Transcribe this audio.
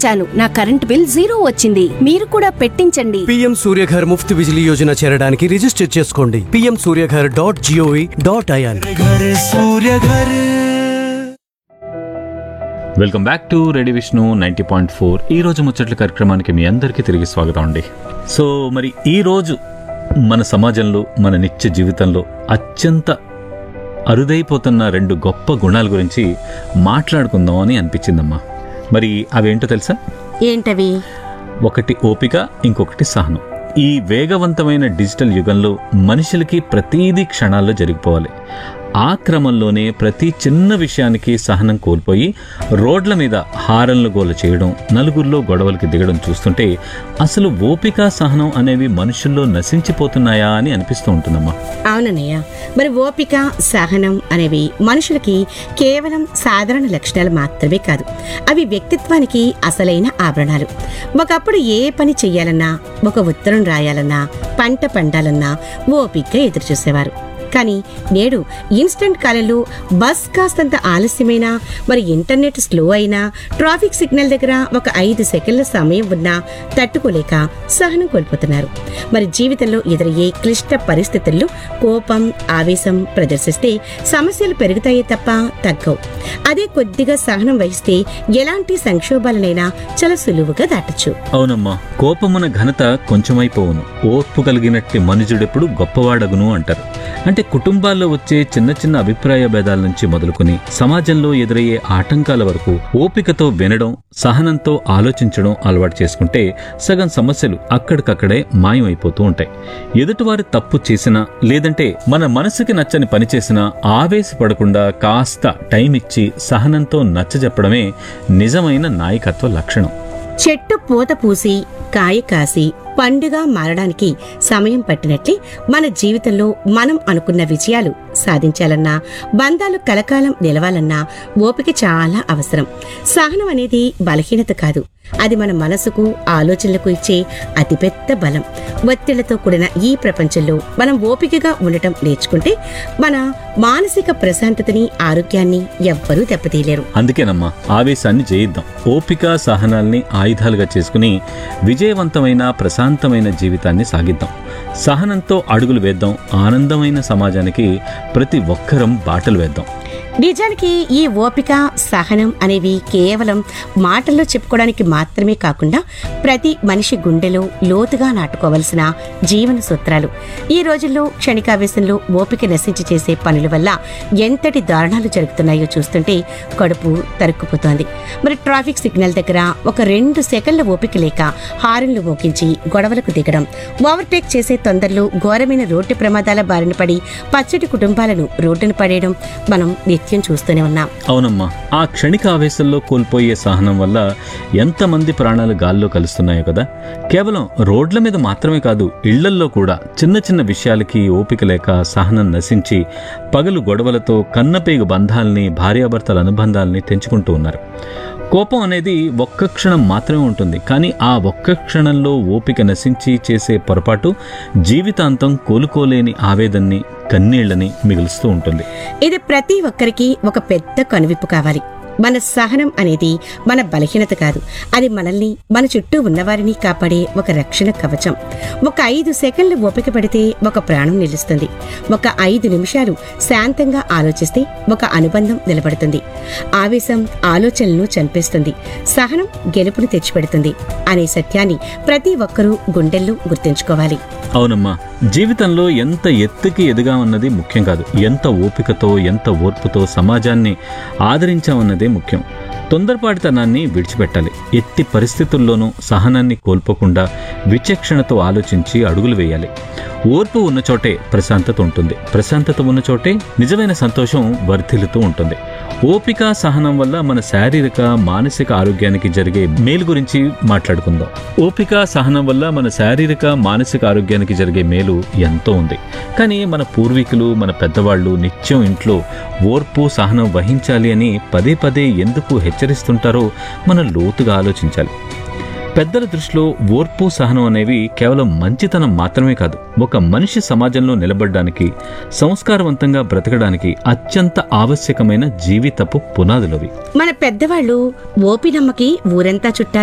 పెట్టించాను నా current bill zero వచ్చింది మీరు కూడా పెట్టించండి పీఎం సూర్యఘర్ ముఫ్త్ బిజిలీ యోజన చేరడానికి రిజిస్టర్ చేసుకోండి PM Surya Ghar dot G O V dot I N welcome back to ready Vishnu ninety point four ఈ రోజు ముచ్చట్ల కార్యక్రమానికి మీ అందరికీ తిరిగి స్వాగతం అండి సో మరి ఈ రోజు మన సమాజంలో మన నిత్య జీవితంలో అత్యంత అరుదైపోతున్న రెండు గొప్ప గుణాల గురించి మాట్లాడుకుందాం అని అనిపించిందమ్మా మరి అవేంటో తెలుసా ఏంటవి ఒకటి ఓపిక ఇంకొకటి సహనం ఈ వేగవంతమైన డిజిటల్ యుగంలో మనుషులకి ప్రతీదీ క్షణాల్లో జరిగిపోవాలి ఆ క్రమంలోనే ప్రతి చిన్న విషయానికి సహనం కోల్పోయి రోడ్ల మీద హారన్లు గోల చేయడం నలుగురిలో గొడవలకి దిగడం చూస్తుంటే అసలు ఓపిక సహనం అనేవి మనుషుల్లో నశించిపోతున్నాయా అని అనిపిస్తూ ఉంటుందమ్మా అవునన్నయ్య మరి ఓపిక సహనం అనేవి మనుషులకి కేవలం సాధారణ లక్షణాలు మాత్రమే కాదు అవి వ్యక్తిత్వానికి అసలైన ఆభరణాలు ఒకప్పుడు ఏ పని చెయ్యాలన్నా ఒక ఉత్తరం రాయాలన్నా పంట పండాలన్నా ఓపికగా ఎదురు చూసేవారు కానీ నేడు ఇన్స్టంట్ కాలంలో బస్ కాస్తంత ఆలస్యమైనా మరి ఇంటర్నెట్ స్లో అయినా ట్రాఫిక్ సిగ్నల్ దగ్గర ఒక ఐదు సెకండ్ల సమయం ఉన్నా తట్టుకోలేక సహనం కోల్పోతున్నారు మరి జీవితంలో ఎదురయ్యే క్లిష్ట పరిస్థితుల్లో కోపం ఆవేశం ప్రదర్శిస్తే సమస్యలు పెరుగుతాయే తప్ప తగ్గవు అదే కొద్దిగా సహనం వహిస్తే ఎలాంటి సంక్షోభాలనైనా చాలా సులువుగా దాటచ్చు అవునమ్మా కోపమున ఘనత కొంచెమైపోవును ఓర్పు కలిగినట్టి మనుజుడెప్పుడు గొప్పవాడగును అంటారు అంటే కుటుంబాల్లో వచ్చే చిన్న చిన్న అభిప్రాయ భేదాల నుంచి మొదలుకొని సమాజంలో ఎదురయ్యే ఆటంకాల వరకు ఓపికతో వినడం సహనంతో ఆలోచించడం అలవాటు చేసుకుంటే సగం సమస్యలు అక్కడికక్కడే మాయమైపోతూ ఉంటాయి ఎదుటివారి తప్పు చేసినా లేదంటే మన మనసుకి నచ్చని పని చేసినా ఆవేశపడకుండా కాస్త టైం ఇచ్చి సహనంతో నచ్చజెప్పడమే నిజమైన నాయకత్వ లక్షణం చెట్టు పూత పూసి కాయ కాసి పండుగ మారడానికి సమయం పట్టినట్లే మన జీవితంలో మనం అనుకున్న విజయాలు సాధించాలన్నా బంధాలు కలకాలం నిలవాలన్నా ఓపిక చాలా అవసరం సహనం అనేది బలహీనత కాదు అది మన మనసుకు ఆలోచనలకు ఇచ్చే అతిపెద్ద బలం ఒత్తిళ్లతో కూడిన ఈ ప్రపంచంలో మనం ఓపికగా ఉండటం నేర్చుకుంటే మన మానసిక ప్రశాంతతని ఆరోగ్యాన్ని ఎవ్వరూ దెబ్బతీయలేరు అందుకేనమ్మా ఆవేశాన్ని జయిద్దాం ఓపిక సహనాల్ని ఆయుధాలుగా చేసుకుని విజయవంతమైన ప్రశాంతమైన జీవితాన్ని సాగిద్దాం సహనంతో అడుగులు వేద్దాం ఆనందమైన సమాజానికి ప్రతి ఒక్కరం బాటలు వేద్దాం నిజానికి ఈ ఓపిక సహనం అనేవి కేవలం మాటల్లో చెప్పుకోవడానికి మాత్రమే కాకుండా ప్రతి మనిషి గుండెలో లోతుగా నాటుకోవలసిన జీవన సూత్రాలు ఈ రోజుల్లో క్షణికావేశంలో ఓపిక నశించి చేసే పనుల వల్ల ఎంతటి దారుణాలు జరుగుతున్నాయో చూస్తుంటే కడుపు తరుక్కుపోతోంది మరి ట్రాఫిక్ సిగ్నల్ దగ్గర ఒక రెండు సెకండ్ల ఓపిక లేక హారన్లు మోగించి గొడవలకు దిగడం ఓవర్టేక్ చేసే తొందరలో ఘోరమైన రోడ్డు ప్రమాదాల బారిన పడి పచ్చటి కుటుంబాలను రోడ్డున పడేయడం మనం నిత్యం చూస్తూనే ఉన్నాం అవునమ్మా ఆ క్షణిక ఆవేశంలో కోల్పోయే సహనం వల్ల ఎంతమంది ప్రాణాలు గాల్లో కలుస్తున్నాయో కదా కేవలం రోడ్ల మీద మాత్రమే కాదు ఇళ్లల్లో కూడా చిన్న చిన్న విషయాలకి ఓపిక లేక సహనం నశించి పగలు గొడవలతో కన్నపేగు బంధాల్ని భార్యాభర్తల అనుబంధాల్ని తెంచుకుంటూ ఉన్నారు కోపం అనేది ఒక్క క్షణం మాత్రమే ఉంటుంది కానీ ఆ ఒక్క క్షణంలో ఓపిక నశించి చేసే పొరపాటు జీవితాంతం కోలుకోలేని ఆవేదన్ని కన్నీళ్లని మిగులుస్తూ ఉంటుంది ఇది ప్రతి ఒక్కరికి ఒక పెద్ద కనువిప్పు కావాలి మన సహనం అనేది మన బలహీనత కాదు అది మనల్ని మన చుట్టూ ఉన్నవారిని కాపాడే ఒక రక్షణ కవచం ఒక ఐదు సెకండ్లు ఓపిక పడితే ఒక ప్రాణం నిలుస్తుంది ఒక ఐదు నిమిషాలు శాంతంగా ఆలోచిస్తే ఒక అనుబంధం నిలబడుతుంది ఆవేశం ఆలోచనలను చంపేస్తుంది సహనం గెలుపును తెచ్చిపెడుతుంది అనే సత్యాన్ని ప్రతి ఒక్కరూ గుండెల్లో గుర్తుంచుకోవాలి అవునమ్మా జీవితంలో ఎంత ఎత్తుకి ఎదిగామన్నది ముఖ్యం కాదు ఎంత ఓపికతో ఎంత ఓర్పుతో సమాజాన్ని ఆదరించామన్నదే ముఖ్యం తొందరపాటితనాన్ని విడిచిపెట్టాలి ఎట్టి పరిస్థితుల్లోనూ సహనాన్ని కోల్పోకుండా విచక్షణతో ఆలోచించి అడుగులు వేయాలి ఓర్పు ఉన్న చోటే ప్రశాంతత ఉంటుంది ప్రశాంతత ఉన్న చోటే నిజమైన సంతోషం వర్ధిల్లుతూ ఉంటుంది ఓపిక సహనం వల్ల మన శారీరక మానసిక ఆరోగ్యానికి జరిగే మేలు గురించి మాట్లాడుకుందాం ఓపిక సహనం వల్ల మన శారీరక మానసిక ఆరోగ్యానికి జరిగే మేలు ఎంతో ఉంది కానీ మన పూర్వీకులు మన పెద్దవాళ్ళు నిత్యం ఇంట్లో ఓర్పు సహనం వహించాలి అని పదే పదే ఎందుకు హెచ్చరిస్తుంటారో మనం లోతుగా ఆలోచించాలి పెద్దల దృష్టిలో ఓర్పు సహనం అనేవి కేవలం మంచితనం మాత్రమే కాదు ఒక మనిషి సమాజంలో నిలబడడానికి సంస్కారవంతంగా బ్రతకడానికి అత్యంత ఆవశ్యకమైన జీవితపు పునాదులవి మన పెద్దవాళ్ళు ఓపినమ్మకి ఊరంతా చుట్టారు